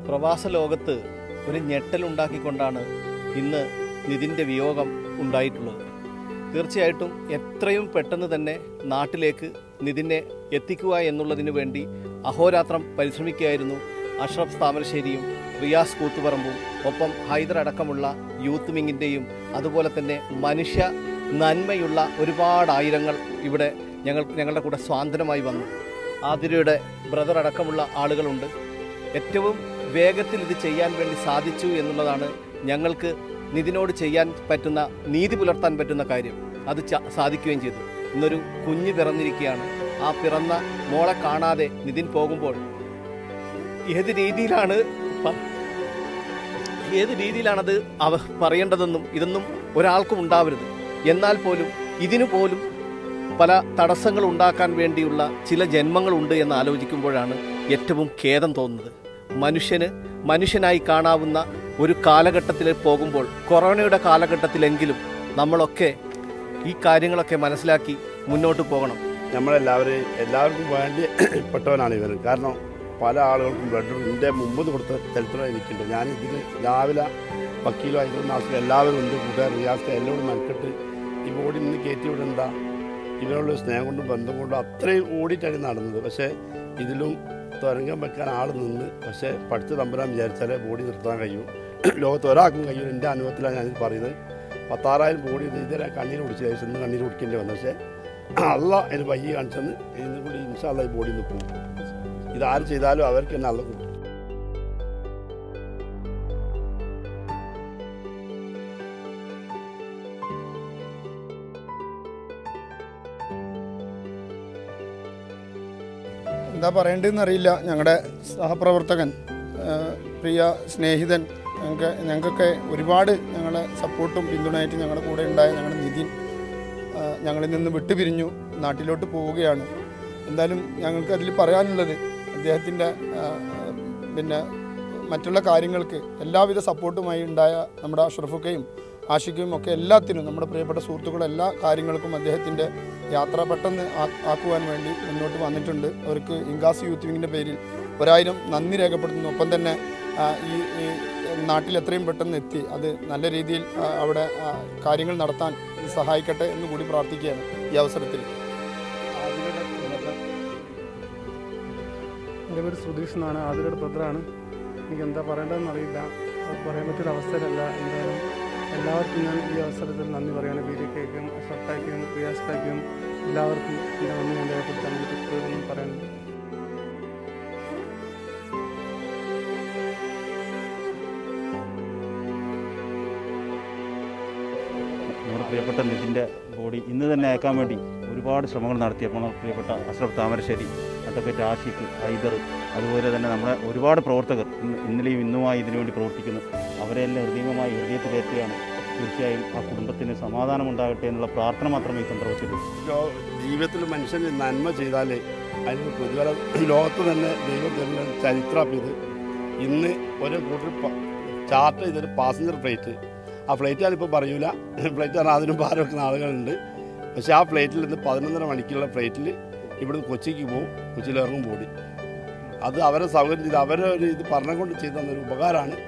പ്രവാസ ലോകത്ത് ഒരു ഞെട്ടലുണ്ടാക്കിക്കൊണ്ടാണ് ഇന്ന് നിതിൻ്റെ വിയോഗം ഉണ്ടായിട്ടുള്ളത് തീർച്ചയായിട്ടും എത്രയും പെട്ടെന്ന് തന്നെ നാട്ടിലേക്ക് നിതിനെ എത്തിക്കുക എന്നുള്ളതിനു വേണ്ടി അഹോരാത്രം പരിശ്രമിക്കുകയായിരുന്നു അഷ്റഫ് താമരശ്ശേരിയും റിയാസ് കൂത്തുപറമ്പും ഒപ്പം ഹൈദർ അടക്കമുള്ള യൂത്ത് വിങ്ങിൻ്റെയും അതുപോലെ തന്നെ മനുഷ്യ നന്മയുള്ള ഒരുപാട് ആയിരങ്ങൾ ഇവിടെ ഞങ്ങൾ ഞങ്ങളുടെ കൂടെ സ്വാതന്ത്ര്യമായി വന്നു ആതിരയുടെ ബ്രദർ അടക്കമുള്ള ആളുകളുണ്ട് ഏറ്റവും വേഗത്തിൽ ഇത് ചെയ്യാൻ വേണ്ടി സാധിച്ചു എന്നുള്ളതാണ് ഞങ്ങൾക്ക് നിതിനോട് ചെയ്യാൻ പറ്റുന്ന നീതി പുലർത്താൻ പറ്റുന്ന കാര്യം അത് ച- സാധിക്കുകയും ചെയ്തു ഇന്നൊരു കുഞ്ഞ് പിറന്നിരിക്കുകയാണ് ആ പിറന്ന മോളെ കാണാതെ നിതിൻ പോകുമ്പോൾ ഏത് രീതിയിലാണ് പ- ഏത് രീതിയിലാണത് അവ പറയേണ്ടതെന്നും ഇതൊന്നും ഒരാൾക്കും ഉണ്ടാവരുത് എന്നാൽ പോലും ഇതിനു പോലും പല തടസ്സങ്ങൾ ഉണ്ടാക്കാൻ വേണ്ടിയുള്ള ചില ജന്മങ്ങളുണ്ട് എന്ന് ആലോചിക്കുമ്പോഴാണ് ഏറ്റവും ഖേദം തോന്നുന്നത് മനുഷ്യന് മനുഷ്യനായി കാണാവുന്ന ഒരു കാലഘട്ടത്തിൽ പോകുമ്പോൾ കൊറോണയുടെ കാലഘട്ടത്തിലെങ്കിലും നമ്മളൊക്കെ ഈ കാര്യങ്ങളൊക്കെ മനസ്സിലാക്കി മുന്നോട്ട് പോകണം നമ്മളെല്ലാവരെയും എല്ലാവർക്കും വേണ്ടി പെട്ടവനാണ് ഇവൻ കാരണം പല ആളുകൾക്കും ബ്ലഡ് എൻ്റെ മുമ്പ് കൊടുത്ത ചരിത്രം എനിക്കുണ്ട് ഞാൻ ഇതിന് രാവിലെ വക്കീലും ആയിട്ടുള്ള ആൾക്കാർ എല്ലാവരും ഉണ്ട് കൂട്ടുകാർ റിയാസ് എല്ലാവരും മെനക്കെട്ട് ഈ ബോഡി ഇന്ന് കയറ്റി വിടണ്ട ഇവരുള്ള സ്നേഹം കൊണ്ടും ബന്ധം കൊണ്ടും അത്രയും ഓടിയിട്ടാണ് നടന്നത് പക്ഷേ ഇതിലും തുരങ്കം വെക്കാൻ ആൾ നിന്ന് പക്ഷേ പഠിച്ച തമ്പരാൻ വിചാരിച്ചാലേ ബോഡി നിർത്താൻ കഴിയൂ ലോകത്ത് ഒരാൾക്കും കഴിയും എൻ്റെ അനുഭവത്തിലാണ് ഞാനിത് പറയുന്നത് പത്താറായിരം ബോഡി ഇതുവരെ കണ്ണീര് കുടിച്ചില്ല ഇന്ന് കണ്ണീര് കുടിക്കേണ്ടി വന്നു പക്ഷേ അല്ല അതിന് വയ്യ കാണിച്ചെന്ന് ഇതിനും കൂടി ഇൻഷാല്ല ഈ ബോഡി നിൽക്കും ഇതാര് ചെയ്താലും അവർക്ക് തന്നെ അല്ല കൊടുക്കും എന്താ പറയേണ്ടതെന്ന് അറിയില്ല ഞങ്ങളുടെ സഹപ്രവർത്തകൻ ആ, പ്രിയ സ്നേഹിതൻ ഞങ്ങൾക്ക് ഞങ്ങൾക്കൊക്കെ ഒരുപാട് ഞങ്ങളെ സപ്പോർട്ടും പിന്തുണയായിട്ട് ഞങ്ങളുടെ കൂടെ ഉണ്ടായ ഞങ്ങളുടെ നിതിൻ ആ, ഞങ്ങളിൽ നിന്ന് വിട്ടുപിരിഞ്ഞു നാട്ടിലോട്ട് പോവുകയാണ് എന്തായാലും ഞങ്ങൾക്ക് അതിൽ പറയാനുള്ളത് അദ്ദേഹത്തിൻ്റെ പിന്നെ മറ്റുള്ള കാര്യങ്ങൾക്ക് എല്ലാവിധ സപ്പോർട്ടുമായി ഉണ്ടായ നമ്മുടെ അഷ്റഫുക്കയും ആഷിക്കയും ഒക്കെ എല്ലാത്തിനും നമ്മുടെ പ്രിയപ്പെട്ട സുഹൃത്തുക്കളും എല്ലാ കാര്യങ്ങൾക്കും അദ്ദേഹത്തിൻ്റെ യാത്ര പെട്ടെന്ന് ആ- ആക്കുവാൻ വേണ്ടി മുന്നോട്ട് വന്നിട്ടുണ്ട് അവർക്ക് ഇൻഗാസ് യൂത്ത് വിങ്ങിൻ്റെ പേരിൽ ഒരായിരം നന്ദി രേഖപ്പെടുത്തുന്നു ഒപ്പം തന്നെ ആ, ഈ ഈ നാട്ടിൽ എത്രയും പെട്ടെന്ന് എത്തി അത് നല്ല രീതിയിൽ ആ, അവിടെ ആ, കാര്യങ്ങൾ നടത്താൻ സഹായിക്കട്ടെ എന്ന് കൂടി പ്രാർത്ഥിക്കുകയാണ് ഈ അവസരത്തിൽ എൻ്റെ പേര് സുധീഷ് എന്നാണ് ആതിരയുടെ ബ്രദറാണ് എനിക്ക് എന്താ പറയേണ്ടതെന്ന് അറിയില്ല അത് പറയാൻ പറ്റിയൊരു അവസരമല്ല എന്തായാലും എല്ലാവർക്കും ഞാൻ ഈ അവസരത്തിൽ നന്ദി പറയാണ് ബി ഡി കേക്കും അഷർട്ടാക്കും റിയാസ്റ്റാക്കും എല്ലാവർക്കും എൻ്റെ നന്ദി ഞാൻ രേഖപ്പെടുത്താൻ എനിക്ക് കൂടുതലൊന്നും പറയാനുണ്ട് നമ്മുടെ പ്രിയപ്പെട്ട നിതിൻ്റെ ബോഡി ഇന്ന് തന്നെ അയക്കാൻ വേണ്ടി ഒരുപാട് ശ്രമങ്ങൾ നടത്തിയപ്പോൾ നമ്മുടെ പ്രിയപ്പെട്ട അഷ്റഫ് താമരശ്ശേരി അഡ്വക്കേറ്റ് ആഷിഖ് ഹൈദർ അതുപോലെ തന്നെ നമ്മുടെ ഒരുപാട് പ്രവർത്തകർ ഇന്ന് ഇന്നലെയും ഇന്നുമായി ഇതിനു വേണ്ടി പ്രവർത്തിക്കുന്നു അവരെല്ലാം ഹൃദയമായി ഹൃദയത്തിലേറ്റുകയാണ് തീർച്ചയായും ആ കുടുംബത്തിന് സമാധാനം ഉണ്ടാകട്ടെ എന്നുള്ള പ്രാർത്ഥന മാത്രമേ ഈ സന്ദർഭത്തിലുള്ളൂ ലോ- ജീവിതത്തിൽ മനുഷ്യന് നന്മ ചെയ്താലേ അതിന് പ്രതിഫലം ലോകത്ത് തന്നെ ദൈവം തരുന്ന ചരിത്രം ഇത് ഇന്ന് ഒരു കൂട്ടർ ചാർട്ട് ചെയ്തൊരു പാസഞ്ചർ ഫ്ലൈറ്റ് ആ ഫ്ലൈറ്റ് ഞാനിപ്പോൾ പറയൂല ഫ്ലൈറ്റ് പറഞ്ഞാൽ അതിനും ഭാരം വെക്കുന്ന ആളുകളുണ്ട് പക്ഷേ ആ ഫ്ലൈറ്റിൽ നിന്ന് പതിനൊന്നര മണിക്കുള്ള ഫ്ലൈറ്റിൽ ഇവിടുന്ന് കൊച്ചിക്ക് പോകും കൊച്ചിയിൽ ഇറങ്ങും ബോഡി അത് അവരെ സൗകര്യം ചെയ്ത് അവരെ ഒരു ഇത് പറഞ്ഞുകൊണ്ട് ചെയ്തു തന്നൊരു ഉപകാരമാണ്